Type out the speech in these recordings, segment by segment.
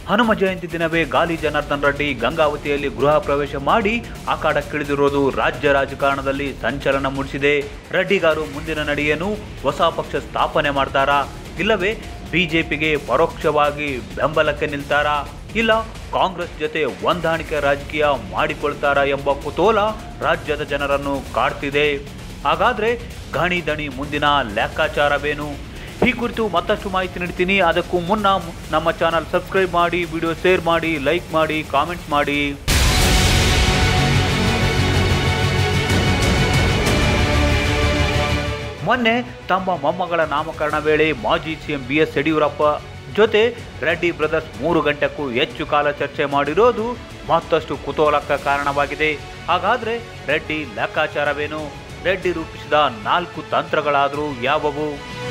ಹನುಮ ಜಯಂತಿ ದಿನವೇ ಗಾಲಿ ಜನಾರ್ದನ್ ರೆಡ್ಡಿ ಗಂಗಾವತಿಯಲ್ಲಿ ಗೃಹ ಪ್ರವೇಶ ಮಾಡಿ ಅಖಾಡಕ್ಕಿಳಿದಿರೋದು ರಾಜ್ಯ ರಾಜಕಾರಣದಲ್ಲಿ ಸಂಚಲನ ಮೂಡಿಸಿದೆ ರೆಡ್ಡಿಗಾರು ಮುಂದಿನ ನಡೆಯನ್ನು ಹೊಸ ಪಕ್ಷ ಸ್ಥಾಪನೆ ಮಾಡ್ತಾರಾ ಇಲ್ಲವೇ ಬಿಜೆಪಿಗೆ ಪರೋಕ್ಷವಾಗಿ ಬೆಂಬಲಕ್ಕೆ ನಿಲ್ತಾರಾ ಇಲ್ಲ ಕಾಂಗ್ರೆಸ್ ಜೊತೆ ಹೊಂದಾಣಿಕೆ ರಾಜಕೀಯ ಮಾಡಿಕೊಳ್ತಾರಾ ಎಂಬ ಕುತೂಹಲ ರಾಜ್ಯದ ಜನರನ್ನು ಕಾಡ್ತಿದೆ ಹಾಗಾದ್ರೆ ಗಣಿ ದಣಿ ಮುಂದಿನ ಲೆಕ್ಕಾಚಾರವೇನು ಈ ಕುರಿತು ಮತ್ತಷ್ಟು ಮಾಹಿತಿ ನೀಡ್ತೀನಿ ಅದಕ್ಕೂ ಮುನ್ನ ನಮ್ಮ ಚಾನಲ್ ಸಬ್ಸ್ಕ್ರೈಬ್ ಮಾಡಿ ವಿಡಿಯೋ ಶೇರ್ ಮಾಡಿ ಲೈಕ್ ಮಾಡಿ ಕಾಮೆಂಟ್ ಮಾಡಿ ಮೊನ್ನೆ ತಮ್ಮ ಮೊಮ್ಮಗಳ ನಾಮಕರಣ ವೇಳೆ ಮಾಜಿ ಸಿಎಂ ಬಿ ಎಸ್ ಯಡಿಯೂರಪ್ಪ ಜೊತೆ ರೆಡ್ಡಿ ಬ್ರದರ್ಸ್ ಮೂರು ಗಂಟೆಗೂ ಹೆಚ್ಚು ಕಾಲ ಚರ್ಚೆ ಮಾಡಿರೋದು ಮತ್ತಷ್ಟು ಕುತೂಹಲಕ್ಕೆ ಕಾರಣವಾಗಿದೆ ಹಾಗಾದ್ರೆ ರೆಡ್ಡಿ ಲೆಕ್ಕಾಚಾರವೇನು ರೆಡ್ಡಿ ರೂಪಿಸಿದ ನಾಲ್ಕು ತಂತ್ರಗಳಾದರೂ ಯಾವುವು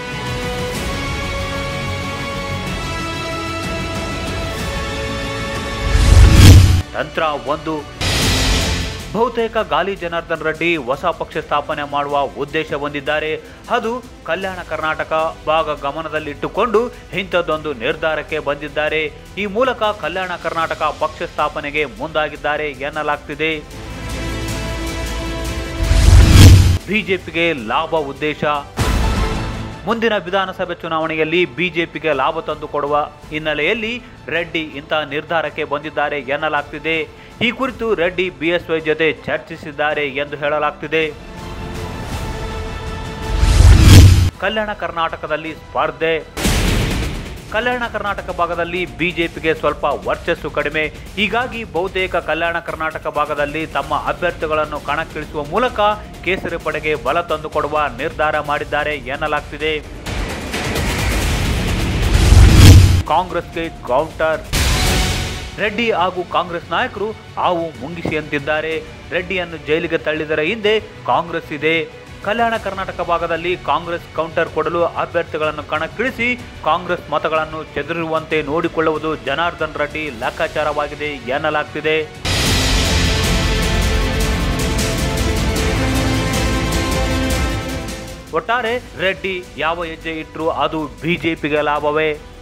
ತಂತ್ರ ಒಂದು ಬಹುತೇಕ ಗಾಲಿ ಜನಾರ್ದನ್ ರೆಡ್ಡಿ ಹೊಸ ಪಕ್ಷ ಸ್ಥಾಪನೆ ಮಾಡುವ ಉದ್ದೇಶ ಹೊಂದಿದ್ದಾರೆ ಅದು ಕಲ್ಯಾಣ ಕರ್ನಾಟಕ ಭಾಗ ಗಮನದಲ್ಲಿಟ್ಟುಕೊಂಡು ಇಂಥದ್ದೊಂದು ನಿರ್ಧಾರಕ್ಕೆ ಬಂದಿದ್ದಾರೆ ಈ ಮೂಲಕ ಕಲ್ಯಾಣ ಕರ್ನಾಟಕ ಪಕ್ಷ ಸ್ಥಾಪನೆಗೆ ಮುಂದಾಗಿದ್ದಾರೆ ಎನ್ನಲಾಗ್ತಿದೆ ಬಿಜೆಪಿಗೆ ಲಾಭ ಉದ್ದೇಶ ಮುಂದಿನ ವಿಧಾನಸಭೆ ಚುನಾವಣೆಯಲ್ಲಿ ಬಿಜೆಪಿಗೆ ಲಾಭ ತಂದುಕೊಡುವ ಹಿನ್ನೆಲೆಯಲ್ಲಿ ರೆಡ್ಡಿ ಇಂಥ ನಿರ್ಧಾರಕ್ಕೆ ಬಂದಿದ್ದಾರೆ ಎನ್ನಲಾಗ್ತಿದೆ ಈ ಕುರಿತು ರೆಡ್ಡಿ ಬಿಎಸ್ವೈ ಜೊತೆ ಚರ್ಚಿಸಿದ್ದಾರೆ ಎಂದು ಹೇಳಲಾಗ್ತಿದೆ ಕಲ್ಯಾಣ ಕರ್ನಾಟಕದಲ್ಲಿ ಸ್ಪರ್ಧೆ ಕಲ್ಯಾಣ ಕರ್ನಾಟಕ ಭಾಗದಲ್ಲಿ ಬಿಜೆಪಿಗೆ ಸ್ವಲ್ಪ ವರ್ಚಸ್ಸು ಕಡಿಮೆ ಹೀಗಾಗಿ ಬಹುತೇಕ ಕಲ್ಯಾಣ ಕರ್ನಾಟಕ ಭಾಗದಲ್ಲಿ ತಮ್ಮ ಅಭ್ಯರ್ಥಿಗಳನ್ನು ಕಣಕ್ಕಿಳಿಸುವ ಮೂಲಕ ಕೇಸರಿ ಪಡೆಗೆ ಬಲ ತಂದುಕೊಡುವ ನಿರ್ಧಾರ ಮಾಡಿದ್ದಾರೆ ಎನ್ನಲಾಗ್ತಿದೆ ಕಾಂಗ್ರೆಸ್ಗೆ ಕೌಂಟರ್ ರೆಡ್ಡಿ ಹಾಗೂ ಕಾಂಗ್ರೆಸ್ ನಾಯಕರು ಹಾವು ಮುಂಗಿಸಿ ಅಂತಿದ್ದಾರೆ ರೆಡ್ಡಿಯನ್ನು ಜೈಲಿಗೆ ತಳ್ಳಿದರ ಹಿಂದೆ ಕಾಂಗ್ರೆಸ್ ಇದೆ ಕಲ್ಯಾಣ ಕರ್ನಾಟಕ ಭಾಗದಲ್ಲಿ ಕಾಂಗ್ರೆಸ್ ಕೌಂಟರ್ ಕೊಡಲು ಅಭ್ಯರ್ಥಿಗಳನ್ನು ಕಣಕ್ಕಿಳಿಸಿ ಕಾಂಗ್ರೆಸ್ ಮತಗಳನ್ನು ಚೆದರಿರುವಂತೆ ನೋಡಿಕೊಳ್ಳುವುದು ಜನಾರ್ದನ್ ರೆಡ್ಡಿ ಲೆಕ್ಕಾಚಾರವಾಗಿದೆ ಎನ್ನಲಾಗ್ತಿದೆ ಒಟ್ಟಾರೆ ರೆಡ್ಡಿ ಯಾವ ಹೆಜ್ಜೆ ಇಟ್ಟರು ಅದು ಬಿಜೆಪಿಗೆ ಲಾಭವೇ